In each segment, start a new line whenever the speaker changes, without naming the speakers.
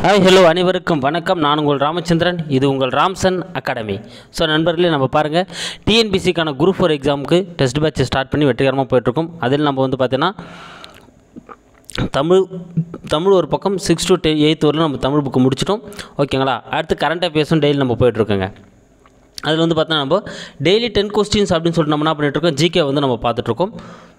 hi hello அனைவருக்கும் வணக்கம் நான் உங்கள் ராமச்சந்திரன் இது உங்கள் ராம்சன் அகாடமி ஸோ நண்பர்களே நம்ம பாருங்கள் டிஎன்பிசிக்கான குரூப் ஃபோர் எக்ஸாமுக்கு டெஸ்ட் பேட்ச் ஸ்டார்ட் பண்ணி வெற்றிகரமாக போயிட்டுருக்கோம் அதில் நம்ம வந்து பார்த்தீங்கன்னா தமிழ் தமிழ் ஒரு பக்கம் சிக்ஸ் டு டெ எயித் வரலும் நம்ம தமிழ் புக்கு முடிச்சிட்டோம் ஓகேங்களா அடுத்து கரண்ட் அஃபேர்ஸும் டெய்லி நம்ம போயிட்டுருக்கோங்க அதில் வந்து பார்த்தோன்னா நம்ம டெய்லி டென் கொஸ்டின்ஸ் அப்படின்னு சொல்லிட்டு நம்ம என்ன பண்ணிகிட்ருக்கோம் ஜிகே வந்து நம்ம பார்த்துட்ருக்கோம்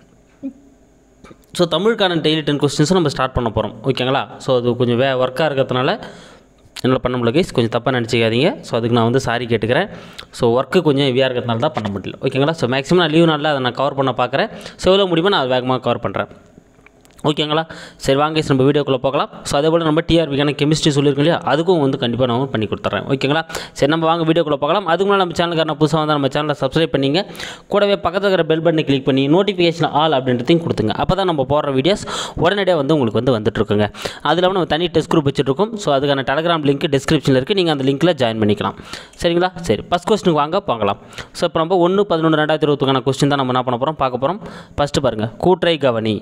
ஸோ தமிழுக்கான டெய்லி டென் கொஸ்டின்ஸும் நம்ம ஸ்டார்ட் பண்ண போகிறோம் ஓகேங்களா ஸோ அது கொஞ்சம் வே ஒர்க்காக இருக்கிறதுனால என்னால் பண்ண முடியல கைஸ் கொஞ்சம் தப்பாக நினச்சிக்காதீங்க ஸோ அதுக்கு நான் வந்து சாரி கேட்டுக்கிறேன் ஸோ ஒர்க்கு கொஞ்சம் ஹெவியாக இருக்கிறதுனால தான் பண்ண முடியல ஓகேங்களா ஸோ மேக்ஸிமம் நான் லீவ் நாளில் அதை நான் கவர் பண்ண பார்க்குறேன் ஸோ எவ்வளோ முடியுமோ நான் அதை வேகமாக கவர் பண்ணுறேன் ஓகேங்களா சரி வாங்க guys, நம்ம வீடியோக்குள்ளே போகலாம் ஸோ அதே போல் நம்ம டிஆர்பிக்கான கெமிஸ்ட்ரி சொல்லியிருக்கோம் இல்லையா அதுக்கும் வந்து கண்டிப்பாக நான் பண்ணி கொடுத்துட்றேன் ஓகேங்களா சரி நம்ம வாங்க வீடியோக்குள்ளே போகலாம் அதுக்கு முன்னாடி நம்ம சேனலுக்கான புதுசாக வந்தால் நம்ம சேனலை சப்ஸ்கிரைப் பண்ணிங்க கூடவே பக்கத்தில் இருக்கிற பெல் பட்டனை கிளிக் பண்ணி நோட்டிஃபிகேஷன் ஆல் அப்படின்றதையும் கொடுத்துங்க அப்போ தான் நம்ம போடுற வீடியோஸ் உடனடியாக வந்து உங்களுக்கு வந்து வந்துட்டுருக்குங்க அது இல்லாமல் நம்ம தனி டெஸ்ட் குரூப் வச்சுட்ருக்கோம் ஸோ அதுக்கான டெலகிராம் லிங்க் டிஸ்கிரிப்ஷனில் இருக்குது நீங்கள் அந்த லிங்க்கில் ஜாயின் பண்ணிக்கலாம் சரிங்களா சரி ஃபஸ்ட் கொஸ்டினுக்கு வாங்க பார்க்கலாம் ஸோ இப்போ நம்ம ஒன்று பதினொன்று ரெண்டாயிரத்தி இருபத்துக்கான கொஸ்டின் தான் நம்ம என்ன பண்ண போகிறோம் பார்க்க போகிறோம் ஃபஸ்ட்டு பாருங்கள் கூற்றை கவனி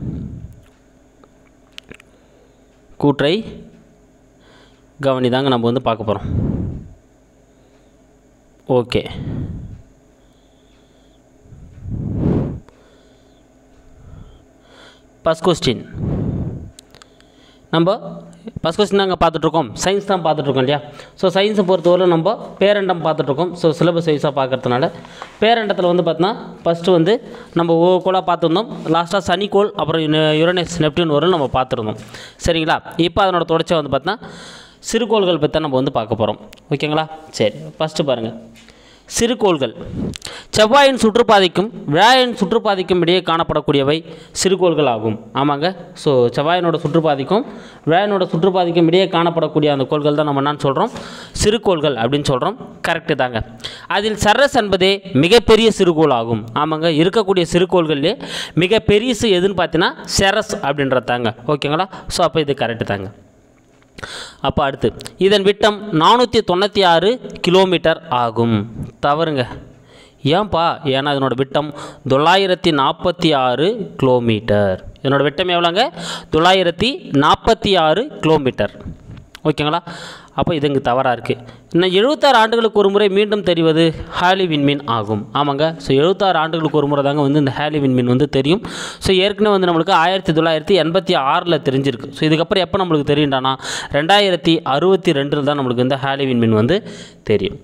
கூற்றை கவனி தாங்க நம்ம வந்து பார்க்க போகிறோம் ஓகே ஃபஸ்ட் கொஸ்டின் நம்ம ஃபஸ்ட் கொஸ்டின் நாங்கள் பார்த்துட்ருக்கோம் சயின்ஸ் தான் பார்த்துட்ருக்கோம் இல்லையா ஸோ சயின்ஸை பொறுத்தவரை நம்ம பேரண்டம் பார்த்துட்ருக்கோம் ஸோ சிலபஸ் வைஸாக பார்க்கறதுனால பேரண்டத்தில் வந்து பார்த்தோன்னா ஃபஸ்ட்டு வந்து நம்ம ஓ கோளாக பார்த்துருந்தோம் லாஸ்ட்டாக சனிக்கோள் அப்புறம் யுன- யுரேனஸ் நெப்டியூன் வரும் நம்ம பார்த்துருந்தோம் சரிங்களா இப்போ அதனோட தொடர்ச்சியாக வந்து பார்த்தோன்னா சிறுகோள்கள் பற்றி தான் நம்ம வந்து பார்க்க போகிறோம் ஓகேங்களா சரி ஃபஸ்ட்டு பாருங்கள் சிறுகோள்கள் செவ்வாயின் சுற்றுப்பாதைக்கும் விழாயின் சுற்றுப்பாதைக்கும் இடையே காணப்படக்கூடியவை சிறுகோள்கள் ஆகும் ஆமாங்க ஸோ செவ்வாயினோட சுற்றுப்பாதைக்கும் விழாயினோட சுற்றுப்பாதைக்கும் இடையே காணப்படக்கூடிய அந்த கோள்கள் தான் நம்ம என்னன்னு சொல்கிறோம் சிறுகோள்கள் அப்படின்னு சொல்கிறோம் கரெக்டு தாங்க அதில் சரஸ் என்பதே மிகப்பெரிய சிறுகோள் ஆகும் ஆமாங்க இருக்கக்கூடிய சிறுகோள்கள்லேயே மிகப்பெரியசு எதுன்னு பார்த்தீங்கன்னா செரஸ் அப்படின்றது தாங்க ஓகேங்களா ஸோ அப்போ இது கரெக்டு தாங்க அப்போ அடுத்து இதன் விட்டம் நானூற்றி தொண்ணூற்றி ஆறு கிலோமீட்டர் ஆகும் தவறுங்க ஏன்பா ஏன்னா இதனோட விட்டம் தொள்ளாயிரத்தி நாற்பத்தி ஆறு கிலோமீட்டர் இதனோட விட்டம் எவ்வளோங்க தொள்ளாயிரத்தி நாற்பத்தி ஆறு கிலோமீட்டர் ஓகேங்களா அப்போ இது இங்கே தவறாக இருக்குது இன்னும் எழுபத்தாறு ஆண்டுகளுக்கு ஒரு முறை மீண்டும் தெரிவது ஹாலி விண்மீன் ஆகும் ஆமாங்க ஸோ எழுபத்தாறு ஆண்டுகளுக்கு ஒரு முறை தாங்க வந்து இந்த ஹாலி விண்மீன் வந்து தெரியும் ஸோ ஏற்கனவே வந்து நம்மளுக்கு ஆயிரத்தி தொள்ளாயிரத்தி எண்பத்தி ஆறில் தெரிஞ்சிருக்கு ஸோ இதுக்கப்புறம் எப்போ நம்மளுக்கு தெரியுண்டானா ரெண்டாயிரத்தி அறுபத்தி ரெண்டில் தான் நம்மளுக்கு இந்த ஹாலி விண்மீன் வந்து தெரியும்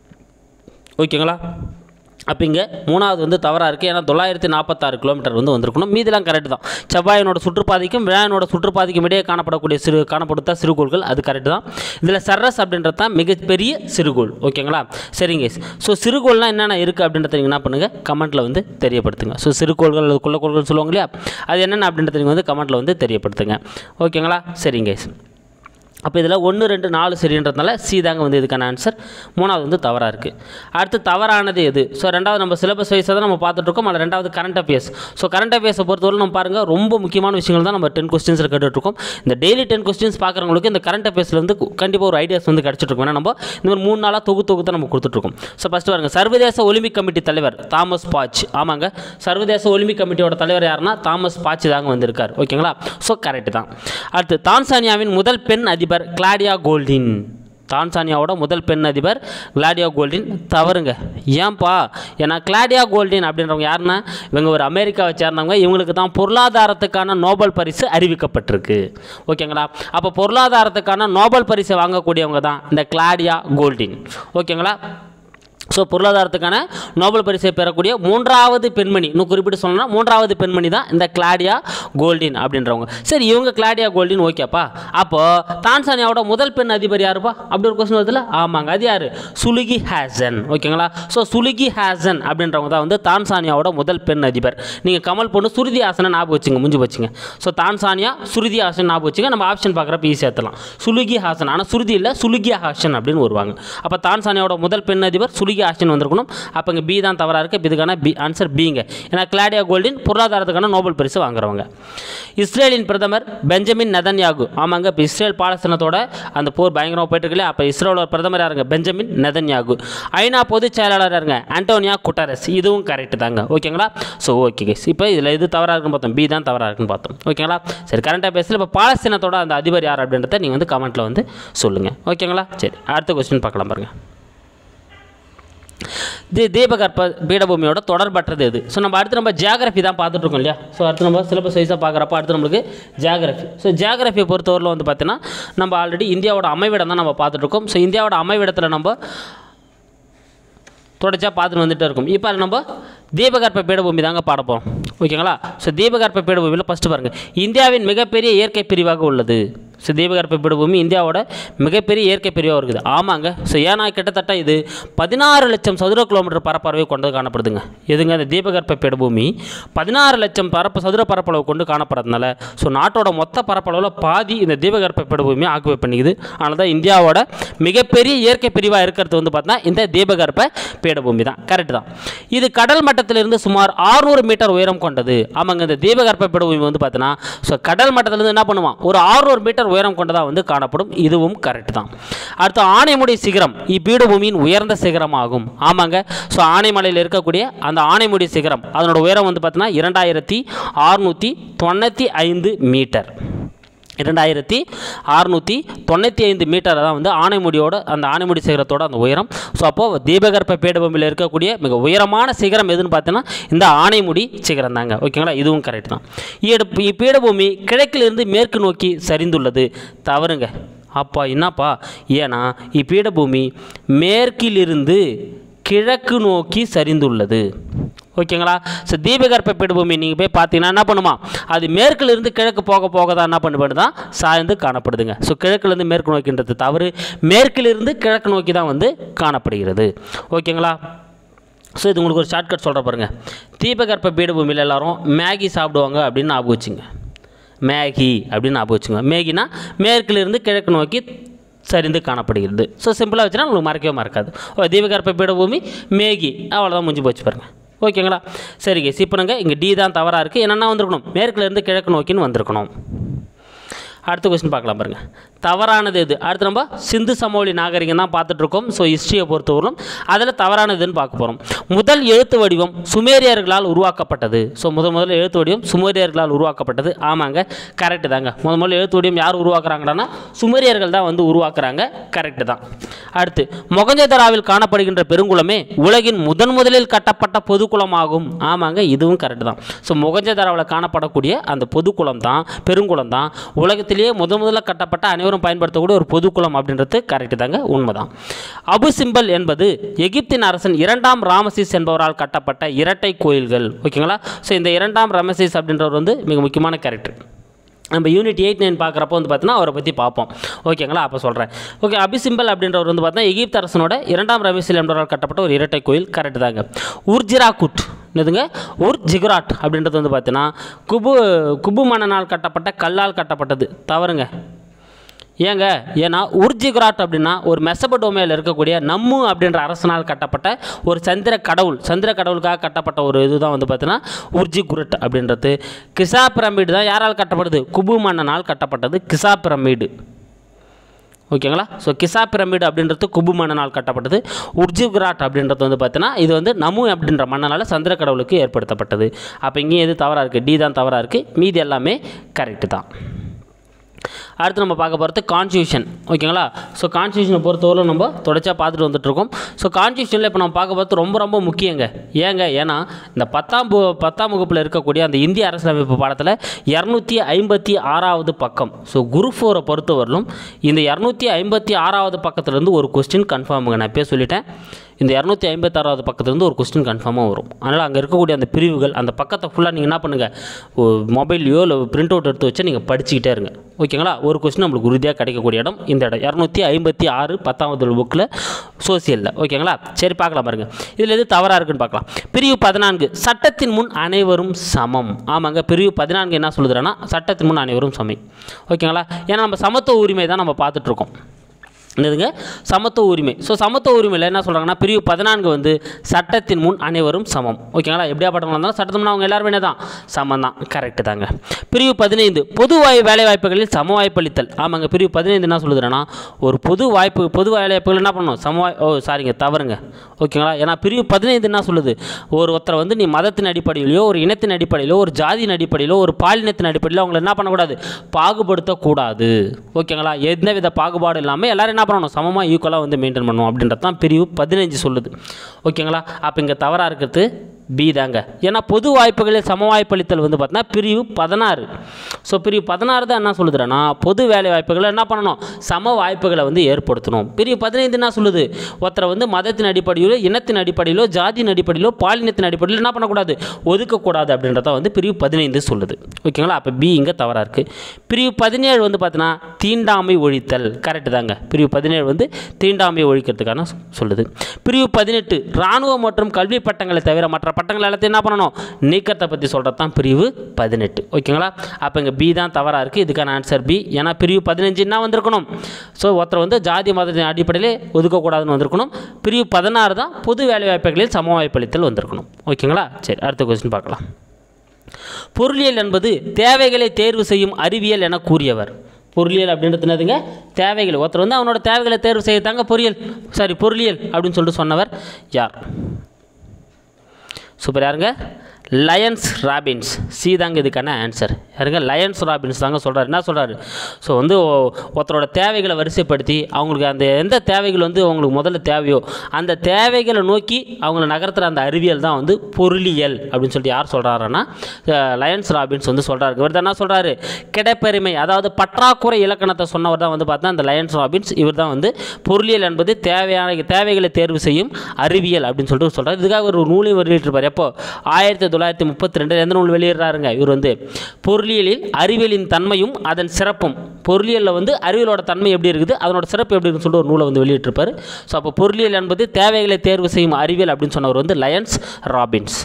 ஓகேங்களா அப்போ இங்கே மூணாவது வந்து தவறாக இருக்குது ஏன்னா தொள்ளாயிரத்தி நாற்பத்தாறு கிலோமீட்டர் வந்து வந்திருக்கணும் மீதிலாம் கரெக்ட் தான் செவ்வாயினோட சுற்றுப்பாதைக்கும் விழாயினோட சுற்றுப்பாதைக்கும் இடையே காணப்படக்கூடிய சிறு காணப்படுத்த சிறுகோள்கள் அது கரெக்ட் தான் இதில் சர்ரஸ் அப்படின்றது தான் மிகப்பெரிய சிறுகோள் ஓகேங்களா சரிங்க ஸோ சிறுகோள்லாம் என்னென்ன இருக்குது அப்படின்றத நீங்கள் என்ன பண்ணுங்கள் கமெண்ட்டில் வந்து தெரியப்படுத்துங்க ஸோ சிறுகோள்கள் அல்லது குள்ளக்கோள்கள் சொல்லுவாங்க இல்லையா அது என்னென்ன அப்படின்றத நீங்கள் வந்து கமெண்ட்டில் வந்து தெரியப்படுத்துங்க ஓகேங்களா சரிங்க அப்போ இதில் ஒன்று ரெண்டு நாலு சரின்றதுனால சி தாங்க வந்து இதுக்கான ஆன்சர் மூணாவது வந்து தவறாக இருக்குது அடுத்து தவறானது எது ஸோ ரெண்டாவது நம்ம சிலபஸ் வைஸாக தான் நம்ம பார்த்துட்ருக்கோம் அதில் ரெண்டாவது கரண்ட் அஃபேர்ஸ் ஸோ கரண்ட் அஃபேர்ஸை பொறுத்தவரை நம்ம பாருங்கள் ரொம்ப முக்கியமான விஷயங்கள் தான் நம்ம டென் கொஸ்டின்ஸில் கேட்டுட்ருக்கோம் இந்த டெய்லி டென் கொஸ்டின்ஸ் பார்க்குறவங்களுக்கு இந்த கரண்ட் அஃபேர்ஸில் வந்து கண்டிப்பாக ஒரு ஐடியாஸ் வந்து கிடச்சிட்ருக்கோம் ஏன்னா நம்ம இந்த மாதிரி மூணு நாளாக தொகு தொகுத்து நம்ம கொடுத்துட்ருக்கோம் ஸோ ஃபஸ்ட்டு பாருங்க சர்வதேச ஒலிம்பிக் கமிட்டி தலைவர் தாமஸ் பாச் ஆமாங்க சர்வதேச ஒலிம்பிக் கமிட்டியோட தலைவர் யாருன்னா தாமஸ் பாச் தாங்க வந்திருக்கார் ஓகேங்களா ஸோ கரெக்ட் தான் அடுத்து தான்சானியாவின் முதல் பெண் அதிபர் கிளாடியா கோல்டின் தான்சானியாவோட முதல் பெண் அதிபர் கிளாடியா கோல்டின் தவறுங்க ஏன்பா ஏன்னா கிளாடியா கோல்டின் அப்படின்றவங்க யாருன்னா இவங்க ஒரு அமெரிக்காவை சேர்ந்தவங்க இவங்களுக்கு தான் பொருளாதாரத்துக்கான நோபல் பரிசு அறிவிக்கப்பட்டிருக்கு ஓகேங்களா அப்போ பொருளாதாரத்துக்கான நோபல் பரிசை வாங்கக்கூடியவங்க தான் இந்த கிளாடியா கோல்டின் ஓகேங்களா ஸோ பொருளாதாரத்துக்கான நோபல் பரிசை பெறக்கூடிய மூன்றாவது பெண்மணி இன்னும் குறிப்பிட்டு சொல்லணும்னா மூன்றாவது பெண்மணி தான் இந்த கிளாடியா கோல்டின் அப்படின்றவங்க சரி இவங்க கிளாடியா கோல்டின் ஓகேப்பா அப்போது தான்சானியாவோட முதல் பெண் அதிபர் யாருப்பா அப்படி ஒரு கொஸ்டின் வருதுல ஆமாங்க அது யார் சுலுகி ஹேசன் ஓகேங்களா ஸோ சுலுகி ஹேசன் அப்படின்றவங்க தான் வந்து தான்சானியாவோட முதல் பெண் அதிபர் நீங்கள் கமல் பொண்ணு சுருதி ஹாசனை ஞாபகம் வச்சுங்க முடிஞ்சு வச்சுங்க ஸோ தான்சானியா சுருதி ஹாசன் ஞாபகம் வச்சுங்க நம்ம ஆப்ஷன் பார்க்குறப்ப ஈஸியாக ஏற்றலாம் சுலுகி ஹாசன் ஆனால் சுருதி இல்லை சுலுகி ஹாசன் அப்படின்னு வருவாங்க அப்போ தான்சானியாவோட முதல் பெண் அதிபர் சுலுகி குறுகிய ஆட்சின்னு வந்திருக்கணும் அப்போ இங்கே பி தான் தவறாக இருக்குது இதுக்கான பி ஆன்சர் பிங்க ஏன்னா கிளாடியா கோல்டின் பொருளாதாரத்துக்கான நோபல் பரிசு வாங்குறவங்க இஸ்ரேலின் பிரதமர் பெஞ்சமின் நெதன்யாகு ஆமாங்க இப்போ இஸ்ரேல் பாலஸ்தீனத்தோட அந்த போர் பயங்கரமாக போயிட்டு இருக்குல்ல அப்போ இஸ்ரேலோட பிரதமர் யாருங்க பெஞ்சமின் நெதன்யாகு ஐநா பொதுச் செயலாளர் யாருங்க ஆண்டோனியா குட்டாரஸ் இதுவும் கரெக்ட் தாங்க ஓகேங்களா ஸோ ஓகே கைஸ் இப்போ இதில் எது தவறாக இருக்குன்னு பார்த்தோம் பி தான் தவறாக இருக்குன்னு பார்த்தோம் ஓகேங்களா சரி கரண்ட் அஃபேர்ஸில் இப்போ பாலஸ்தீனத்தோட அந்த அதிபர் யார் அப்படின்றத நீங்கள் வந்து கமெண்ட்டில் வந்து சொல்லுங்கள் ஓகேங்களா சரி அடுத்த கொஸ்டின் பார்க்கலாம் பாருங்கள் தி தீபகற்ப பீடபூமியோட தொடர்பற்றது எது ஸோ நம்ம அடுத்து நம்ம ஜியாகிரஃபி தான் பார்த்துட்டு இருக்கோம் இல்லையா ஸோ அடுத்து நம்ம சிலபஸ் வைஸாக பார்க்குறப்ப அடுத்து நம்மளுக்கு ஜியாகிரஃபி ஸோ ஜியாகிரஃபியை பொறுத்தவரையில் வந்து பார்த்தீங்கன்னா நம்ம ஆல்ரெடி இந்தியாவோட அமைவிடம் தான் நம்ம பார்த்துட்டு இருக்கோம் ஸோ இந்தியாவோட அமைவிடத்தில் நம்ம தொடர்ச்சியாக பார்த்துட்டு வந்துட்டு இருக்கும் இப்போ நம்ம தீபகற்ப பீடபூமி தாங்க பாட போகிறோம் ஓகேங்களா ஸோ தீபகற்ப பீடபூமியில் ஃபஸ்ட்டு பாருங்கள் இந்தியாவின் மிகப்பெரிய இயற்கை பிரிவாக உள்ளது ஸோ தீபகற்ப பீடபூமி இந்தியாவோட மிகப்பெரிய இயற்கை பிரிவாக இருக்குது ஆமாங்க ஸோ ஏன்னா கிட்டத்தட்ட இது பதினாறு லட்சம் சதுர கிலோமீட்டர் பரப்பளவை கொண்டு காணப்படுதுங்க எதுங்க இந்த தீபகற்ப பீடபூமி பதினாறு லட்சம் பரப்பு சதுர பரப்பளவு கொண்டு காணப்படுறதுனால ஸோ நாட்டோட மொத்த பரப்பளவில் பாதி இந்த தீபகற்ப பீடபூமி ஆக்குபை பண்ணிக்குது அதனால தான் இந்தியாவோட மிகப்பெரிய இயற்கை பிரிவாக இருக்கிறது வந்து பார்த்தா இந்த தீபகற்ப பீடபூமி தான் கரெக்ட் தான் இது கடல் மட்டத்திலிருந்து சுமார் 600 மீட்டர் உயரம் கொண்டது ஆமாங்க இந்த தீபகற்ப பீடபூமி வந்து பார்த்தீங்கன்னா ஸோ கடல் மட்டத்திலிருந்து என்ன பண்ணுவான் ஒரு 600 மீட்டர் உயரம் கொண்டதாக வந்து காணப்படும் இதுவும் கரெக்ட் தான் அடுத்து ஆனைமுடி சிகரம் இப்பீடபூமியின் உயர்ந்த சிகரமாகும் ஆமாங்க ஸோ ஆனைமலையில் இருக்கக்கூடிய அந்த ஆனைமுடி சிகரம் அதனோட உயரம் வந்து பார்த்தீங்கன்னா இரண்டாயிரத்தி அறுநூற்றி தொண்ணூற்றி ஐந்து மீட்டர் இரண்டாயிரத்தி அறுநூற்றி தொண்ணூற்றி ஐந்து மீட்டர் தான் வந்து ஆனைமுடியோட அந்த ஆனைமுடி சிகரத்தோட அந்த உயரம் ஸோ அப்போது தீபகற்ப பீடபூமியில் இருக்கக்கூடிய மிக உயரமான சிகரம் எதுன்னு பார்த்தீங்கன்னா இந்த ஆனைமுடி சிகரம் தாங்க ஓகேங்களா இதுவும் கரெக்ட் தான் ஈடு- இப்பீடபூமி கிழக்கிலிருந்து மேற்கு நோக்கி சரிந்துள்ளது தவறுங்க அப்பா என்னப்பா ஏன்னா இப்பீடபூமி மேற்கிலிருந்து கிழக்கு நோக்கி சரிந்துள்ளது ஓகேங்களா ஸோ தீபகற்ப பீடபூமி நீங்கள் போய் பார்த்தீங்கன்னா என்ன பண்ணுமா அது மேற்கிலிருந்து கிழக்கு போக போக தான் என்ன பண்ணுறது தான் சாய்ந்து காணப்படுதுங்க ஸோ கிழக்குலேருந்து மேற்கு நோக்கின்றது தவறு மேற்கிலிருந்து கிழக்கு நோக்கி தான் வந்து காணப்படுகிறது ஓகேங்களா ஸோ இது உங்களுக்கு ஒரு ஷார்ட்கட் சொல்கிற பாருங்க தீபகற்ப பீடபூமியில் எல்லாரும் மேகி சாப்பிடுவாங்க அப்படின்னு ஞாபகம் வச்சுங்க மேகி அப்படின்னு ஞாபகம் வச்சுங்க மேகினா மேற்கிலிருந்து கிழக்கு நோக்கி சரிந்து காணப்படுகிறது ஸோ சிம்பிளாக வச்சுனா உங்களுக்கு மறக்கவே மறக்காது ஓ தீபகற்ப பீடபூமி மேகி அவ்வளோதான் முடிஞ்சு போச்சு பாருங்க ஓகேங்களா சரி கேஸ் இப்போ நாங்கள் இங்கே டி தான் தவறாக இருக்குது என்னென்னா வந்திருக்கணும் மேற்குலேருந்து கிழக்கு நோக்கின்னு வந்திருக்கணும் அடுத்த கொஸ்டின் பார்க்கலாம் பாருங்க தவறானது எது அடுத்து நம்ம சிந்து சமவெளி நாகரிகம் தான் பார்த்துட்டு இருக்கோம் ஸோ ஹிஸ்ட்ரியை பொறுத்தவரைக்கும் அதில் தவறானதுன்னு பார்க்க போகிறோம் முதல் எழுத்து வடிவம் சுமேரியர்களால் உருவாக்கப்பட்டது ஸோ முதல் முதல்ல எழுத்து வடிவம் சுமேரியர்களால் உருவாக்கப்பட்டது ஆமாங்க கரெக்டு தாங்க முதல் முதல்ல எழுத்து வடிவம் யார் உருவாக்குறாங்கன்னா சுமேரியர்கள் தான் வந்து உருவாக்குறாங்க கரெக்டு தான் அடுத்து மொகஞ்சதராவில் காணப்படுகின்ற பெருங்குளமே உலகின் முதன் முதலில் கட்டப்பட்ட பொதுக்குளமாகும் ஆமாங்க இதுவும் கரெக்டு தான் ஸோ மொகஞ்சதராவில் காணப்படக்கூடிய அந்த பொதுக்குளம் தான் பெருங்குளம் தான் உலகத்திலேயே முதன் முதல்ல கட்டப்பட்ட அனைவரும் பயன்படுத்தக்கூடிய ஒரு பொதுக்குளம் அப்படின்றது கரெக்டு தாங்க உண்மைதான் அபு சிம்பல் என்பது எகிப்தின் அரசன் இரண்டாம் ராமசிஸ் என்பவரால் கட்டப்பட்ட இரட்டை கோயில்கள் ஓகேங்களா ஸோ இந்த இரண்டாம் ராமசிஸ் அப்படின்றவர் வந்து மிக முக்கியமான கேரக்டர் நம்ம யூனிட் எயிட் நைன் பார்க்குறப்போ வந்து பார்த்தீங்கன்னா அவரை பற்றி பார்ப்போம் ஓகேங்களா அப்போ சொல்கிறேன் ஓகே அபிசிம்பல் அப்படின்றவர் வந்து பார்த்தீங்கன்னா எகிப்து அரசனோட இரண்டாம் ரமேசில் என்பவரால் கட்டப்பட்ட ஒரு இரட்டை கோயில் கரெக்ட் தாங்க உர்ஜிராகுட் என்னதுங்க உர் ஜிகுராட் அப்படின்றது வந்து பார்த்தீங்கன்னா குபு குபு மன்னனால் கட்டப்பட்ட கல்லால் கட்டப்பட்டது தவறுங்க ஏங்க ஏன்னா உர்ஜிகுராட் அப்படின்னா ஒரு மெசபடோமையில் இருக்கக்கூடிய நம்மு அப்படின்ற அரசனால் கட்டப்பட்ட ஒரு சந்திர கடவுள் சந்திர கடவுளுக்காக கட்டப்பட்ட ஒரு இதுதான் வந்து பார்த்தீங்கன்னா உர்ஜிகுரட் அப்படின்றது கிசா பிரமிடு தான் யாரால் கட்டப்படுது குபு மன்னனால் கட்டப்பட்டது கிசா பிரமிடு ஓகேங்களா ஸோ கிசா பிரமிடு அப்படின்றது குபு மன்னனால் கட்டப்பட்டது உர்ஜிகுராட் அப்படின்றது வந்து பார்த்தீங்கன்னா இது வந்து நமு அப்படின்ற மன்னனால் சந்திர கடவுளுக்கு ஏற்படுத்தப்பட்டது அப்போ இங்கேயும் எது தவறாக இருக்குது டி தான் தவறாக இருக்குது மீதி எல்லாமே கரெக்டு தான் அடுத்து நம்ம பார்க்க போகிறது கான்ஸ்டியூஷன் ஓகேங்களா ஸோ கான்ஸ்டியூஷனை பொறுத்தவரை நம்ம தொடர்ச்சியாக பார்த்துட்டு வந்துட்டுருக்கோம் ஸோ கான்ஸ்டியூஷனில் இப்போ நம்ம பார்க்க போகிறது ரொம்ப ரொம்ப முக்கியங்க ஏங்க ஏன்னா இந்த பத்தாம் பு பத்தாம் வகுப்பில் இருக்கக்கூடிய அந்த இந்திய அரசியலமைப்பு பாடத்தில் இரநூத்தி ஐம்பத்தி ஆறாவது பக்கம் ஸோ குரு ஃபோரை பொறுத்தவரையிலும் இந்த இரநூத்தி ஐம்பத்தி ஆறாவது பக்கத்துலேருந்து ஒரு கொஸ்டின் கன்ஃபார்முங்க நான் இப்போயே சொல்லிட்டேன் இந்த இரநூத்தி ஐம்பத்தாறாவது பக்கத்துலேருந்து ஒரு கொஸ்டின் கன்ஃபார்மாக வரும் அதனால் அங்கே இருக்கக்கூடிய அந்த பிரிவுகள் அந்த பக்கத்தை ஃபுல்லாக நீங்கள் என்ன பண்ணுங்கள் மொபைல்லையோ இல்லை பிரிண்ட் அவுட் எடுத்து வச்சு நீங்கள் படிச்சுக்கிட்டே இருங்க ஓகேங்களா ஒரு கொஸ்டின் நம்மளுக்கு உறுதியாக கிடைக்கக்கூடிய இடம் இந்த இடம் இரநூத்தி ஐம்பத்தி ஆறு பத்தாவது புக்கில் சோசியலில் ஓகேங்களா சரி பார்க்கலாம் பாருங்கள் இதில் எது தவறாக இருக்குன்னு பார்க்கலாம் பிரிவு பதினான்கு சட்டத்தின் முன் அனைவரும் சமம் ஆமாங்க பிரிவு பதினான்கு என்ன சொல்லுதுன்னா சட்டத்தின் முன் அனைவரும் சமம் ஓகேங்களா ஏன்னா நம்ம சமத்துவ உரிமை தான் நம்ம பார்த்துட்ருக்கோம் என்னதுங்க சமத்துவ உரிமை ஸோ சமத்துவ உரிமையில் என்ன சொல்கிறாங்கன்னா பிரிவு பதினான்கு வந்து சட்டத்தின் முன் அனைவரும் சமம் ஓகேங்களா எப்படியாப்பட்டவங்க இருந்தாலும் சட்டத்தின் முன் அவங்க எல்லாருமே என்ன தான் சமம் தான் கரெக்டு தாங்க பிரிவு பதினைந்து பொது வாய் வேலை வாய்ப்புகளில் சம வாய்ப்பளித்தல் ஆமாங்க பிரிவு பதினைந்து என்ன சொல்லுதுன்னா ஒரு பொது வாய்ப்பு பொது வேலை வாய்ப்புகள் என்ன பண்ணணும் சமவாய் ஓ சாரிங்க தவறுங்க ஓகேங்களா ஏன்னா பிரிவு பதினைந்து என்ன சொல்லுது ஒரு ஒருத்தரை வந்து நீ மதத்தின் அடிப்படையிலையோ ஒரு இனத்தின் அடிப்படையிலோ ஒரு ஜாதியின் அடிப்படையிலோ ஒரு பாலினத்தின் அடிப்படையிலோ அவங்களை என்ன பண்ணக்கூடாது பாகுபடுத்தக்கூடாது ஓகேங்களா எந்தவித பாகுபாடு இல்லாமல் எல்லாரும் என்ன பண்ணணும் சமமாக ஈக்குவலாக வந்து மெயின்டைன் பண்ணணும் அப்படின்றது தான் பிரிவு பதினஞ்சு சொல்லுது ஓகேங்களா அப்போ இங்கே தவறாக இருக்கிறது பி தாங்க ஏன்னா பொது வாய்ப்புகளில் சம வாய்ப்பளித்தல் வந்து பார்த்தீங்கன்னா பிரிவு பதினாறு ஸோ பிரிவு பதினாறு தான் என்ன சொல்லுதுன்னா பொது வேலை வாய்ப்புகளை என்ன பண்ணணும் சம வாய்ப்புகளை வந்து ஏற்படுத்தணும் பிரிவு பதினைந்து என்ன சொல்லுது ஒருத்தரை வந்து மதத்தின் அடிப்படையிலோ இனத்தின் அடிப்படையிலோ ஜாதியின் அடிப்படையிலோ பாலினத்தின் அடிப்படையிலோ என்ன பண்ணக்கூடாது ஒதுக்கக்கூடாது அப்படின்றத வந்து பிரிவு பதினைந்து சொல்லுது ஓகேங்களா அப்போ பி இங்கே தவறாக இருக்குது பிரிவு பதினேழு வந்து பார்த்தீங்கன்னா தீண்டாமை ஒழித்தல் கரெக்டு தாங்க பிரிவு பதினேழு வந்து தீண்டாமை ஒழிக்கிறதுக்கான சொல்லுது பிரிவு பதினெட்டு இராணுவ மற்றும் கல்வி பட்டங்களை தவிர மற்ற பட்டங்கள் எல்லாத்தையும் என்ன பண்ணணும் நீக்கத்தை பற்றி சொல்கிறது தான் பிரிவு பதினெட்டு ஓகேங்களா அப்போ இங்கே பி தான் தவறாக இருக்குது இதுக்கான ஆன்சர் பி ஏன்னா பிரிவு பதினஞ்சு என்ன வந்திருக்கணும் ஸோ ஒருத்தர் வந்து ஜாதி மதத்தின் அடிப்படையிலே ஒதுக்கக்கூடாதுன்னு வந்திருக்கணும் பிரிவு பதினாறு தான் பொது வேலை வாய்ப்புகளில் சம வாய்ப்பளித்தல் வந்திருக்கணும் ஓகேங்களா சரி அடுத்த கொஸ்டின் பார்க்கலாம் பொருளியல் என்பது தேவைகளை தேர்வு செய்யும் அறிவியல் என கூறியவர் பொருளியல் அப்படின்றது என்னதுங்க தேவைகள் ஒருத்தர் வந்து அவனோட தேவைகளை தேர்வு செய்யத்தாங்க பொறியியல் சாரி பொருளியல் அப்படின்னு சொல்லிட்டு சொன்னவர் யார் சூப்பர் யாருங்க லயன்ஸ் ராபின்ஸ் சி தாங்க இதுக்கான ஆன்சர் யாருங்க லயன்ஸ் ராபின்ஸ் தாங்க சொல்கிறார் என்ன சொல்கிறாரு ஸோ வந்து ஒ- ஒருத்தரோட தேவைகளை வரிசைப்படுத்தி அவங்களுக்கு அந்த எந்த தேவைகள் வந்து அவங்களுக்கு முதல்ல தேவையோ அந்த தேவைகளை நோக்கி அவங்கள நகர்த்துற அந்த அறிவியல் தான் வந்து பொருளியல் அப்படின்னு சொல்லிட்டு யார் சொல்கிறாருன்னா லயன்ஸ் ராபின்ஸ் வந்து சொல்கிறாரு இவர் தான் என்ன சொல்கிறாரு கிடைப்பெருமை அதாவது பற்றாக்குறை இலக்கணத்தை சொன்னவர் தான் வந்து பார்த்தா அந்த லயன்ஸ் ராபின்ஸ் இவர் தான் வந்து பொருளியல் என்பது தேவையான தேவைகளை தேர்வு செய்யும் அறிவியல் அப்படின்னு சொல்லிட்டு சொல்கிறார் இதுக்காக ஒரு நூலையும் வெளியிட்டிருப்பார் எப்போ ஆயிரத்தி தொள்ளாயிரத்தி முப்பத்தி ரெண்டில் எந்த நூல் வெளியிடுறாருங்க இவர் வந்து பொருளியலில் அறிவியலின் தன்மையும் அதன் சிறப்பும் பொருளியலில் வந்து அறிவியலோட தன்மை எப்படி இருக்குது அதனோட சிறப்பு எப்படி இருக்குன்னு சொல்லிட்டு ஒரு நூலை வந்து வெளியிட்டிருப்பார் ஸோ அப்போ பொருளியல் என்பது தேவைகளை தேர்வு செய்யும் அறிவியல் அப்படின்னு சொன்னவர் வந்து லயன்ஸ் ராபின்ஸ்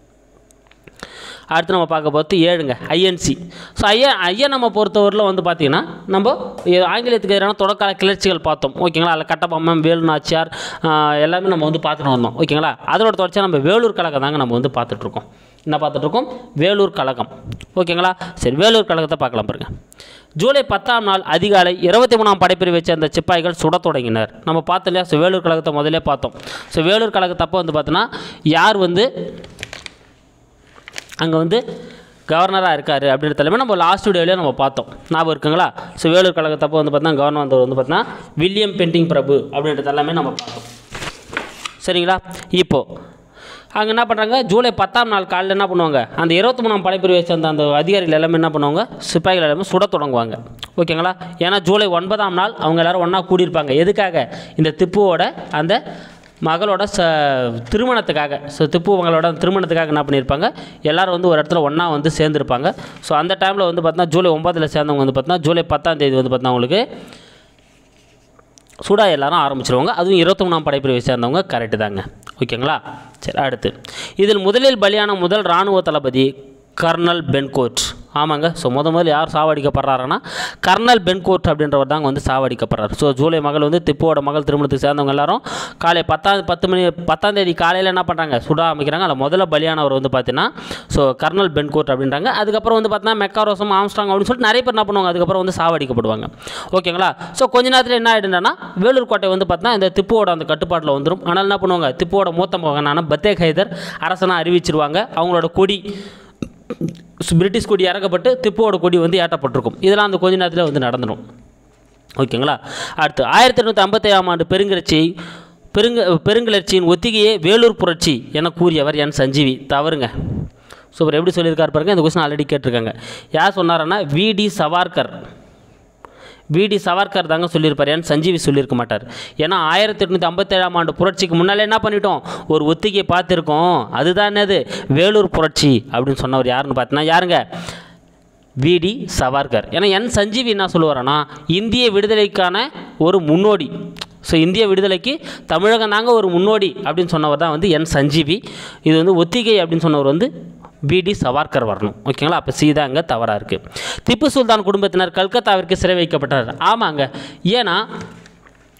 அடுத்து நம்ம பார்க்க போகிறது ஏழுங்க ஐஎன்சி ஸோ ஐயா ஐயா நம்ம பொறுத்தவரையில் வந்து பார்த்திங்கன்னா நம்ம எ- ஆங்கிலத்துக்கு எதிரான தொடக்கால கிளர்ச்சிகள் பார்த்தோம் ஓகேங்களா அதில் கட்டபொம்மன் வேலு நாச்சியார் ஆஹ், எல்லாமே நம்ம வந்து பார்த்துட்டு வந்தோம் ஓகேங்களா அதோட தொடர்ச்சியாக நம்ம வேலூர் கழகம் தாங்க நம்ம வந்து பார்த்துட்ருக்கோம் என்ன பார்த்துட்ருக்கோம் வேலூர் கழகம் ஓகேங்களா சரி வேலூர் கழகத்தை பார்க்கலாம் பாருங்க ஜூலை பத்தாம் நாள் அதிகாலை இருபத்தி மூணாம் படைப்பிரிவை சேர்ந்த சிப்பாய்கள் சுடத் தொடங்கினர் நம்ம பார்த்தோம் இல்லையா ஸோ வேலூர் கழகத்தை முதல்லே பார்த்தோம் ஸோ வேலூர் கழகத்தப்போ வந்து பார்த்தோன்னா யார் வந்து அங்கே வந்து கவர்னராக இருக்கார் அப்படின்ற தலைமை நம்ம லாஸ்ட் வீடியோலேயே நம்ம பார்த்தோம் ஞாபகம் இருக்குங்களா ஸோ வேலூர் கழகத்தப்போ வந்து பார்த்தா கவர்னர் வந்தவர் வந்து பார்த்தா வில்லியம் பென்டிங் பிரபு அப்படின்றது எல்லாமே நம்ம பார்த்தோம் சரிங்களா இப்போது அங்கே என்ன பண்ணுறாங்க ஜூலை பத்தாம் நாள் காலையில் என்ன பண்ணுவாங்க அந்த இருபத்தி மூணாம் படைப்பிரிவை சேர்ந்த அந்த அதிகாரிகள் எல்லாமே என்ன பண்ணுவாங்க சிப்பாய்கள் எல்லாமே சுட தொடங்குவாங்க ஓகேங்களா ஏன்னா ஜூலை ஒன்பதாம் நாள் அவங்க எல்லாரும் ஒன்றா கூடியிருப்பாங்க எதுக்காக இந்த திப்புவோட அந்த மகளோட ச திருமணத்துக்காக ஸோ திப்பு மகளோட திருமணத்துக்காக என்ன பண்ணியிருப்பாங்க எல்லாரும் வந்து ஒரு இடத்துல ஒன்றா வந்து சேர்ந்துருப்பாங்க ஸோ அந்த டைமில் வந்து பார்த்தீங்கன்னா ஜூலை ஒன்பதில் சேர்ந்தவங்க வந்து பார்த்தீங்கன்னா ஜூலை பத்தாம் தேதி வந்து பார்த்தீங்கன்னா அவங்களுக்கு சுடா எல்லாரும் ஆரம்பிச்சிருவாங்க அதுவும் இருபத்தி மூணாம் படைப்பிரிவை சேர்ந்தவங்க கரெக்டு தாங்க ஓகேங்களா சரி அடுத்து இதில் முதலில் பலியான முதல் இராணுவ தளபதி கர்னல் பென்கோட் ஆமாங்க ஸோ முத முதல்ல யார் சாவடிக்கப்படுறாருன்னா கர்னல் பென்கோட் அப்படின்றவர் தாங்க வந்து சாவடிக்கப்படுறாரு ஸோ ஜூலை மகள் வந்து திப்புவோட மகள் திருமணத்துக்கு சேர்ந்தவங்க எல்லாரும் காலை பத்தாம் பத்து மணி பத்தாம் தேதி காலையில் என்ன பண்ணுறாங்க சுட ஆரம்பிக்கிறாங்க அதில் முதல்ல பலியானவர் வந்து பார்த்தீங்கன்னா ஸோ கர்னல் பென்கோட் அப்படின்றாங்க அதுக்கப்புறம் வந்து பார்த்தீங்கன்னா மெக்காரோசம் ஆம்ஸ்ட்ராங் அப்படின்னு சொல்லிட்டு நிறைய பேர் என்ன பண்ணுவாங்க அதுக்கப்புறம் வந்து சாவடிக்கப்படுவாங்க ஓகேங்களா ஸோ கொஞ்ச நேரத்தில் என்ன ஆகிடுன்னா வேலூர் கோட்டை வந்து பார்த்தீங்கன்னா இந்த திப்புவோட அந்த கட்டுப்பாட்டில் வந்துடும் ஆனால் என்ன பண்ணுவாங்க திப்புவோட மூத்த மகனான பத்தேக் ஹைதர் அரசனாக அறிவிச்சிருவாங்க அவங்களோட கொடி பிரிட்டிஷ் கொடி இறக்கப்பட்டு திப்புவோட கொடி வந்து ஏற்றப்பட்டிருக்கும் இதெல்லாம் அந்த கொஞ்ச நேரத்தில் வந்து நடந்துடும் ஓகேங்களா அடுத்து ஆயிரத்தி எண்ணூற்றி ஐம்பத்தேழாம் ஆண்டு பெருங்கிளர்ச்சி பெருங்க பெருங்கிளர்ச்சியின் ஒத்திகையே வேலூர் புரட்சி என கூறியவர் என் சஞ்சீவி தவறுங்க சூப்பர் எப்படி சொல்லியிருக்காரு பாருங்க இந்த கொஸ்டின் ஆல்ரெடி கேட்டிருக்காங்க யார் சொன்னாரன்னா விடி சவார்கர் விடி சவார்கர் தாங்க சொல்லியிருப்பார் ஏன்னு சஞ்சீவி சொல்லியிருக்க மாட்டார் ஏன்னா ஆயிரத்தி எட்நூற்றி ஐம்பத்தேழாம் ஆண்டு புரட்சிக்கு முன்னாலே என்ன பண்ணிட்டோம் ஒரு ஒத்திகையை பார்த்துருக்கோம் அதுதான் என்னது வேலூர் புரட்சி அப்படின்னு சொன்னவர் யாருன்னு பார்த்தீங்கன்னா யாருங்க விடி சவார்கர் ஏன்னா என் சஞ்சீவி என்ன சொல்லுவாரன்னா இந்திய விடுதலைக்கான ஒரு முன்னோடி ஸோ இந்திய விடுதலைக்கு தமிழகம் தாங்க ஒரு முன்னோடி அப்படின்னு சொன்னவர் தான் வந்து என் சஞ்சீவி இது வந்து ஒத்திகை அப்படின்னு சொன்னவர் வந்து பிடி சவார்கர் வரணும் ஓகேங்களா அப்போ சீதா அங்கே தவறாக இருக்குது திப்பு சுல்தான் குடும்பத்தினர் கல்கத்தாவிற்கு சிறை வைக்கப்பட்டனர் ஆமாங்க ஏன்னா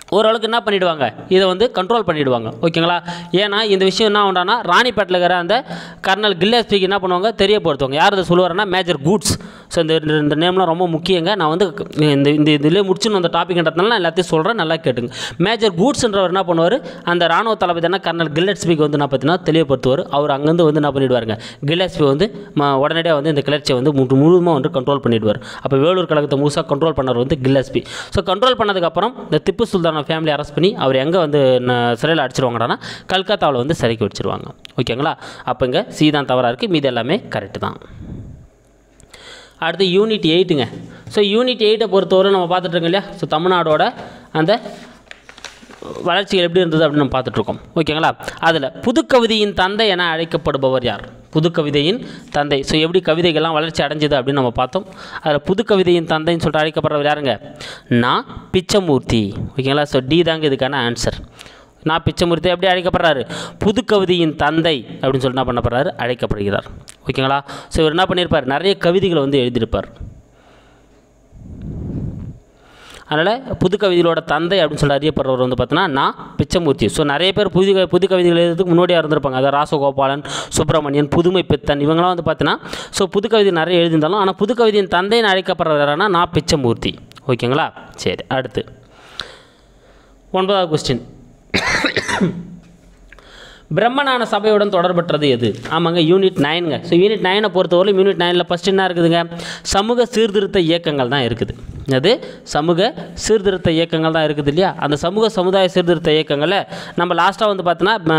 ஓரளவுக்கு என்ன பண்ணிடுவாங்க இதை வந்து கண்ட்ரோல் பண்ணிடுவாங்க ஓகேங்களா ஏன்னா இந்த விஷயம் என்ன ஆகும்னா ராணிப்பேட்டில் இருக்கிற அந்த கர்னல் கில்லஸ்பிக்கு என்ன பண்ணுவாங்க தெரியப்படுத்துவாங்க யார் இதை சொல்லுவாருன்னா மேஜர் கூட்ஸ் ஸோ இந்த இந்த- இந்த நேம்லாம் ரொம்ப முக்கியங்க நான் வந்து இந்த இந்த இதிலே முடிச்சுன்னு அந்த டாபிக்ன்றதுனால நான் எல்லாத்தையும் சொல்கிறேன் நல்லா கேட்டுங்க மேஜர் கூட்ஸ்ன்றவர் என்ன பண்ணுவார் அந்த ராணுவ தளபதினா கர்னல் கில்லட்ஸ்பிக்கு வந்து என்ன பார்த்தீங்கன்னா தெளிவுபடுத்துவார் அவர் அங்கேருந்து வந்து என்ன பண்ணிடுவாருங்க கில்லட்ஸ்பி வந்து ம- உடனடியாக வந்து இந்த கிளர்ச்சியை வந்து முழு முழுவதுமாக வந்து கண்ட்ரோல் பண்ணிடுவார் அப்போ வேலூர் கழகத்தை முழுசாக கண்ட்ரோல் பண்ணவர் வந்து கில்லஸ்பி ஸோ கண்ட்ரோல் பண்ணதுக்கப்புறம் இந்த திப்பு சுல்தான ஃபேமிலி அரெஸ்ட் பண்ணி அவர் எங்கே வந்து ந- சிறையில் அடிச்சிருவாங்கடான்னா கல்கத்தாவில் வந்து சிறைக்கு வச்சிருவாங்க ஓகேங்களா அப்போ இங்கே சி தான் தவறாக இருக்குது மீது எல்லாமே கரெக்டு தான் அடுத்து யூனிட் எயிட்டுங்க ஸோ யூனிட் எயிட்டை பொறுத்தவரை நம்ம பார்த்துட்டு இருக்கோம் இல்லையா ஸோ தமிழ்நாடோட அந்த வளர்ச்சிகள் எப்படி இருந்தது அப்படின்னு நம்ம பார்த்துட்ருக்கோம் ஓகேங்களா அதில் புதுக்கவிதையின் தந்தை என அழைக்கப்படுபவர் யார் புதுக்கவிதையின் தந்தை ஸோ எப்படி கவிதைகள்லாம் வளர்ச்சி அடைஞ்சது அப்படின்னு நம்ம பார்த்தோம் அதில் புதுக்கவிதையின் தந்தைன்னு சொல்லிட்டு அழைக்கப்படுறவர் யாருங்க நான் பிச்சமூர்த்தி ஓகேங்களா ஸோ டி தாங்க இதுக்கான ஆன்சர் நான் பிச்சமூர்த்தி எப்படி அழைக்கப்படுறாரு புதுக்கவிதையின் தந்தை அப்படின்னு சொல்லிட்டு என்ன பண்ணப்படுறாரு அழைக்கப்படுகிறார் ஓகேங்களா ஸோ இவர் என்ன பண்ணியிருப்பார் நிறைய கவிதைகளை வந்து எழுதியிருப்பார் அதனால் புது கவிதைகளோட தந்தை அப்படின்னு சொல்லி அறியப்படுறவர் வந்து பார்த்தீங்கன்னா நான் பிச்சமூர்த்தி ஸோ நிறைய பேர் புது க- புது கவிதைகள் எழுதுறதுக்கு முன்னோடியாக இருந்திருப்பாங்க அதாவது ராசகோபாலன் சுப்பிரமணியன் புதுமை பித்தன் இவங்களாம் வந்து பார்த்தீங்கன்னா ஸோ புது கவிதை நிறைய எழுதியிருந்தாலும் ஆனால் புது கவிதையின் தந்தைன்னு அழைக்கப்படுறவர் யாருன்னா நான் பிச்சமூர்த்தி ஓகேங்களா சரி அடுத்து ஒன்பதாவது கொஸ்டின் பிரம்மனான சபையுடன் தொடர்பற்றது எது ஆமாங்க யூனிட் நைனுங்க ஸோ யூனிட் நைனை பொறுத்தவரையிலும் யூனிட் நைனில் ஃபஸ்ட் என்ன இருக்குதுங்க சமூக சீர்திருத்த இயக்கங்கள் தான் இருக்குது அது சமூக சீர்திருத்த இயக்கங்கள் தான் இருக்குது இல்லையா அந்த சமூக சமுதாய சீர்திருத்த இயக்கங்களை நம்ம லாஸ்ட்டாக வந்து பார்த்தோன்னா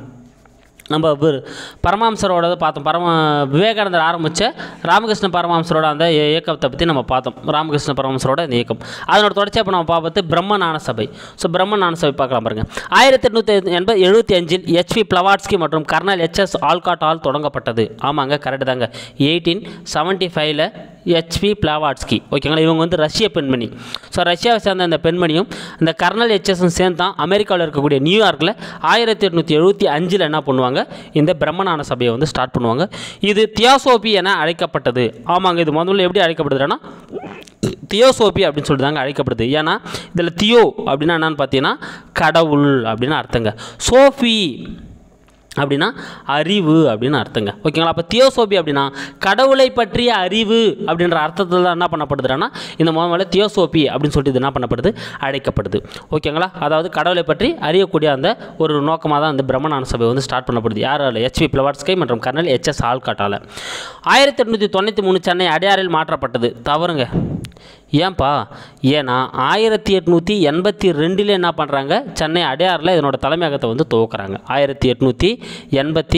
நம்ம இவர் பரமாம்சரோட பார்த்தோம் பரம விவேகானந்தர் ஆரம்பித்த ராமகிருஷ்ண பரமாம்சரோட அந்த இய- இயக்கத்தை பற்றி நம்ம பார்த்தோம் ராமகிருஷ்ண பரமஹம்சரோட அந்த இயக்கம் அதனோட தொடர்ச்சியாக இப்போ நம்ம பார்ப்பது பிரம்மஞான சபை ஸோ பிரம்மஞான சபை பார்க்கலாம் பாருங்கள் ஆயிரத்தி எட்நூற்றி எண்பது எழுபத்தி அஞ்சில் ஹெச்பி பிளவாட்ஸ்கி மற்றும் கர்னல் ஹெச்எஸ் ஆல்காட் ஆல் தொடங்கப்பட்டது ஆமாங்க கரெக்டு தாங்க எயிட்டீன் செவன்ட்டி ஃபைவ்ல ஹெச்பி பிளாவாட்ஸ்கி ஓகேங்களா இவங்க வந்து ரஷ்ய பெண்மணி ஸோ ரஷ்யாவை சேர்ந்த இந்த பெண்மணியும் இந்த கர்னல் ஹெச்எஸும் சேர்ந்து தான் அமெரிக்காவில் இருக்கக்கூடிய நியூயார்க்கில் ஆயிரத்தி எட்நூற்றி எழுபத்தி அஞ்சில் என்ன பண்ணுவாங்க இந்த பிரம்மஞான சபையை வந்து ஸ்டார்ட் பண்ணுவாங்க இது தியாசோபி என அழைக்கப்பட்டது ஆமாங்க இது முதல்ல எப்படி அழைக்கப்படுதுன்னா தியோசோபி அப்படின்னு சொல்லிட்டு தாங்க அழைக்கப்படுது ஏன்னா இதில் தியோ அப்படின்னா என்னன்னு பார்த்தீங்கன்னா கடவுள் அப்படின்னு அர்த்தங்க சோஃபி அப்படின்னா அறிவு அப்படின்னு அர்த்தங்க ஓகேங்களா அப்போ தியோசோபி அப்படின்னா கடவுளை பற்றிய அறிவு அப்படின்ற அர்த்தத்தில் தான் என்ன பண்ணப்படுதுன்னா இந்த முதல்ல தியோசோபி அப்படின்னு சொல்லிட்டு இது என்ன பண்ணப்படுது அழைக்கப்படுது ஓகேங்களா அதாவது கடவுளை பற்றி அறியக்கூடிய அந்த ஒரு நோக்கமாக தான் இந்த பிரம்மஞான சபை வந்து ஸ்டார்ட் பண்ணப்படுது யாரால் ஹெச்பி பிளவாட்ஸ்கை மற்றும் கர்னல் எச்எஸ் ஆல்காட்டால் ஆயிரத்தி எட்நூற்றி தொண்ணூற்றி மூணு சென்னை அடையாறில் மாற்றப்பட்டது தவறுங்க ஏன்பா ஏன்னா ஆயிரத்தி எட்நூற்றி எண்பத்தி ரெண்டில் என்ன பண்ணுறாங்க சென்னை அடையாறில் இதனோட தலைமையகத்தை வந்து துவக்குறாங்க ஆயிரத்தி எட்நூற்றி எண்பத்தி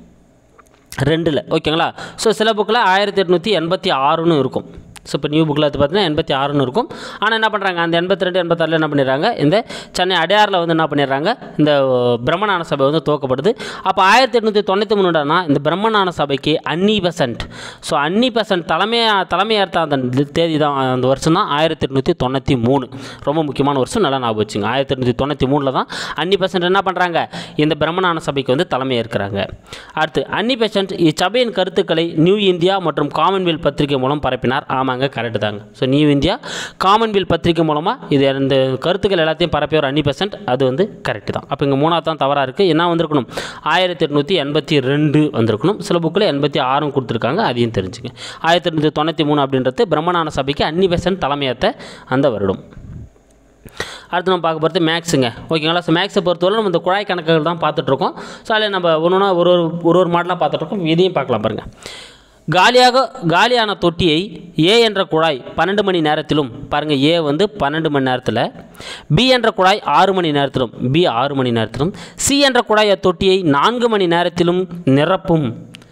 ரெண்டில் ஓகேங்களா ஸோ சில புக்கில் ஆயிரத்தி எட்நூற்றி எண்பத்தி ஆறுன்னு இருக்கும் ஸோ இப்போ நியூ புக்கில் வந்து பார்த்தீங்கன்னா எண்பத்தி ஆறுன்னு இருக்கும் ஆனால் என்ன பண்ணுறாங்க அந்த எண்பத்தி ரெண்டு எண்பத்தாறில் என்ன பண்ணிடுறாங்க இந்த சென்னை அடையாறில் வந்து என்ன பண்ணிடுறாங்க இந்த பிரம்மஞான சபை வந்து துவக்கப்படுது அப்போ ஆயிரத்தி எட்நூற்றி தொண்ணூற்றி மூணுடனா இந்த பிரம்மஞான சபைக்கு Annie Besant so Annie Besant தலைமையாக தலைமையேற்ற அந்த தேதி தான் அந்த வருஷம் தான் ஆயிரத்தி எட்நூற்றி தொண்ணூற்றி மூணு ரொம்ப முக்கியமான வருஷம் நல்லா ஞாபகம் வச்சுங்க ஆயிரத்தி எட்நூற்றி தொண்ணூற்றி மூணில் தான் அன்னி பெசன்ட் என்ன பண்ணுறாங்க இந்த பிரம்மஞான சபைக்கு வந்து தலைமை ஏற்கிறாங்க அடுத்து அன்னி பெசன்ட் இச்சபையின் கருத்துக்களை நியூ இந்தியா மற்றும் காமன்வெல்த் பத்திரிகை மூலம் பரப்பினார் ஆமாங்க கரெக்டு தாங்க ஸோ நியூ இந்தியா காமன்வெல்த் பத்திரிகை மூலமாக இது இந்த கருத்துக்கள் எல்லாத்தையும் பரப்பியவர் அன்னி பெசன்ட் அது வந்து கரெக்டு தான் அப்போ இங்கே மூணாவது தான் தவறாக இருக்குது என்ன வந்திருக்கணும் ஆயிரத்தி எட்நூற்றி எண்பத்தி ரெண்டு வந்திருக்கணும் சில புக்கில் எண்பத்தி ஆறும் கொடுத்துருக்காங்க அதையும் தெரிஞ்சுங்க ஆயிரத்தி எட்நூற்றி தொண்ணூற்றி மூணு அப்படின்றது பிரம்மஞான சபைக்கு அன்னி பெசன்ட் தலைமையேற்ற அந்த வருடம் அடுத்து நம்ம பார்க்க போகிறது மேக்ஸுங்க ஓகேங்களா ஸோ மேக்ஸை பொறுத்தவரை நம்ம இந்த குழாய் கணக்குகள் தான் பார்த்துட்ருக்கோம் ஸோ அதில் நம்ம ஒன்று ஒன்றா ஒரு ஒரு ஒரு ஒரு மாடலாக பார்த்துட்ருக்கோம் இதையும் பார்க்கலாம் பாருங்கள் காலியாக காலியான தொட்டியை ஏ என்ற குழாய் பன்னெண்டு மணி நேரத்திலும் பாருங்கள் ஏ வந்து பன்னெண்டு மணி நேரத்தில் பி என்ற குழாய் ஆறு மணி நேரத்திலும் பி ஆறு மணி நேரத்திலும் சி என்ற குழாய் அத்தொட்டியை நான்கு மணி நேரத்திலும் நிரப்பும்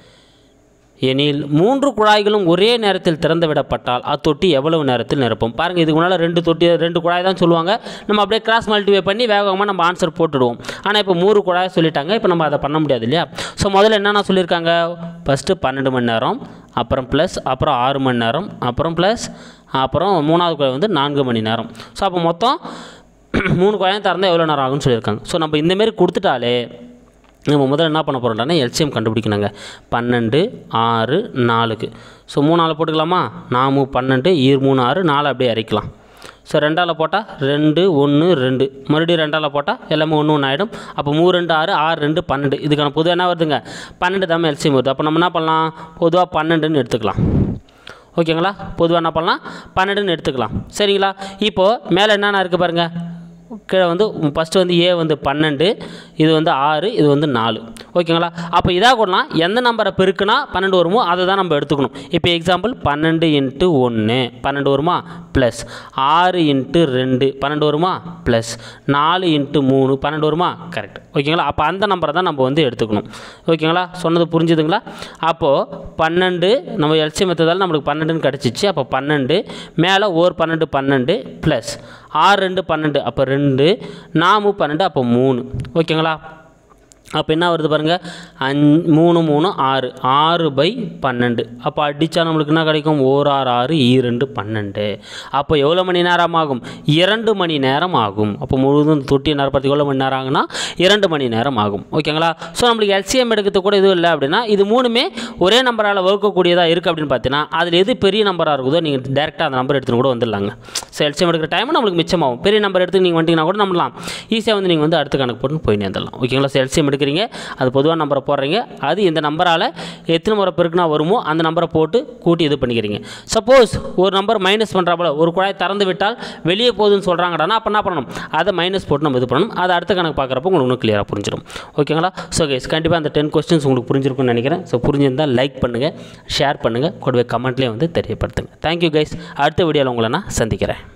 எனில் மூன்று குழாய்களும் ஒரே நேரத்தில் திறந்து விடப்பட்டால் அத்தொட்டி எவ்வளவு நேரத்தில் நிரப்பும் பாருங்கள் இதுக்கு முன்னால் ரெண்டு தொட்டி ரெண்டு குழாய் தான் சொல்லுவாங்க நம்ம அப்படியே கிராஸ் மல்டிவே பண்ணி வேக வேகமாக நம்ம ஆன்சர் போட்டுடுவோம் ஆனால் இப்போ மூணு குழாய் சொல்லிட்டாங்க இப்போ நம்ம அதை பண்ண முடியாது இல்லையா ஸோ முதல்ல என்னென்ன சொல்லியிருக்காங்க ஃபஸ்ட்டு பன்னெண்டு மணி நேரம் அப்புறம் ப்ளஸ் அப்புறம் ஆறு மணி நேரம் அப்புறம் ப்ளஸ் அப்புறம் மூணாவது குழாய் வந்து நான்கு மணி நேரம் ஸோ அப்போ மொத்தம் மூணு குழாயும் திறந்தால் எவ்வளோ நேரம் ஆகும்னு சொல்லியிருக்காங்க ஸோ நம்ம இந்தமாரி கொடுத்துட்டாலே நம்ம முதல்ல என்ன பண்ண போகிறோம்னா எல்சிஎம் கண்டுபிடிக்கணுங்க பன்னெண்டு ஆறு நாலுக்கு ஸோ மூணு நாலு போட்டுக்கலாமா நாமு பன்னெண்டு ஈர் மூணு ஆறு நாலு அப்படியே இறக்கலாம் ஸோ ரெண்டால் போட்டால் ரெண்டு ஒன்று ரெண்டு மறுபடியும் ரெண்டால் போட்டால் எல்லாமே ஒன்று ஒன்று ஆகிடும் அப்போ மூணு ரெண்டு ஆறு ஆறு ரெண்டு பன்னெண்டு இதுக்கான பொதுவாக என்ன வருதுங்க பன்னெண்டு தான் எல்சிஎம் வருது அப்போ நம்ம என்ன பண்ணலாம் பொதுவாக பன்னெண்டுன்னு எடுத்துக்கலாம் ஓகேங்களா பொதுவாக என்ன பண்ணலாம் பன்னெண்டுன்னு எடுத்துக்கலாம் சரிங்களா இப்போது மேலே என்னென்ன இருக்குது பாருங்கள் கீழே வந்து ஃபஸ்ட்டு வந்து ஏ வந்து பன்னெண்டு இது வந்து ஆறு இது வந்து நாலு ஓகேங்களா அப்போ இதாக கூடலாம் எந்த நம்பரை பெருக்குனா பன்னெண்டு வருமோ அதை தான் நம்ம எடுத்துக்கணும் இப்போ எக்ஸாம்பிள் பன்னெண்டு இன்ட்டு ஒன்று பன்னெண்டு வருமா ப்ளஸ் ஆறு இன்ட்டு ரெண்டு பன்னெண்டு வருமா ப்ளஸ் நாலு இன்ட்டு மூணு பன்னெண்டு வருமா கரெக்ட் ஓகேங்களா அப்போ அந்த நம்பரை தான் நம்ம வந்து எடுத்துக்கணும் ஓகேங்களா சொன்னது புரிஞ்சுதுங்களா அப்போது பன்னெண்டு நம்ம எல்சி மெத்ததால் நம்மளுக்கு பன்னெண்டுன்னு கிடச்சிச்சு அப்போ பன்னெண்டு மேலே ஓர் பன்னெண்டு பன்னெண்டு ப்ளஸ் ஆறு ரெண்டு பன்னெண்டு அப்போ ரெண்டு நாமு பன்னெண்டு அப்போ மூணு ஓகேங்களா அப்போ என்ன வருது பாருங்கள் அஞ் மூணு மூணு ஆறு ஆறு பை பன்னெண்டு அப்போ அடித்தா நம்மளுக்கு என்ன கிடைக்கும் ஓர் ஆறு ஆறு இரண்டு பன்னெண்டு அப்போ எவ்வளோ மணி நேரம் ஆகும் இரண்டு மணி நேரம் ஆகும் அப்போ முழுவதும் தொட்டி நிரப்பறதுக்கு எவ்வளோ மணி நேரம் ஆகும்னா இரண்டு மணி நேரம் ஆகும் ஓகேங்களா ஸோ நம்மளுக்கு எல்சிஎம் எடுக்கிறது கூட எதுவும் இல்லை அப்படின்னா இது மூணுமே ஒரே நம்பரால் வகுக்கக்கூடியதாக இருக்குது அப்படின்னு பார்த்தீங்கன்னா அதில் எது பெரிய நம்பராக இருக்குதோ நீங்கள் டேரெக்டாக அந்த நம்பர் எடுத்துன்னு கூட வந்துடலாங்க ஸோ எல்சிஎம் எடுக்கிற டைம் நம்மளுக்கு மிச்சமாகும் பெரிய நம்பர் எடுத்து நீங்கள் வந்துட்டீங்கன்னா கூட நம்பலாம் ஈஸியாக வந்து நீங்கள் வந்து அடுத்த கணக்கு போட்டு போய் நேர்ந்துடலாம் ஓகேங்களா ஸோ எல்சிஎம் எடுக்கிறீங்க அது பொதுவாக நம்பரை போடுறீங்க அது இந்த நம்பரால் எத்தனை முறை பெருக்குனா வருமோ அந்த நம்பரை போட்டு கூட்டி இது பண்ணிக்கிறீங்க சப்போஸ் ஒரு நம்பர் மைனஸ் பண்ணுறாப்புல ஒரு குழாய் திறந்து விட்டால் வெளியே போகுதுன்னு சொல்கிறாங்கடானா அப்போ என்ன பண்ணணும் அதை மைனஸ் போட்டு நம்ம இது பண்ணணும் அதை அடுத்த கணக்கு பார்க்குறப்போ உங்களுக்கு இன்னும் கிளியராக புரிஞ்சிடும் ஓகேங்களா ஸோ கைஸ் கண்டிப்பாக அந்த டென் கொஸ்டின்ஸ் உங்களுக்கு புரிஞ்சிருக்கும்னு நினைக்கிறேன் ஸோ புரிஞ்சிருந்தால் லைக் பண்ணுங்கள் ஷேர் பண்ணுங்கள் கூடவே கமெண்ட்லேயே வந்து தெரியப்படுத்துங்க தேங்க்யூ கைஸ் அடுத்த வீடியோவில் உங்களை நான் சந்திக்கிறேன்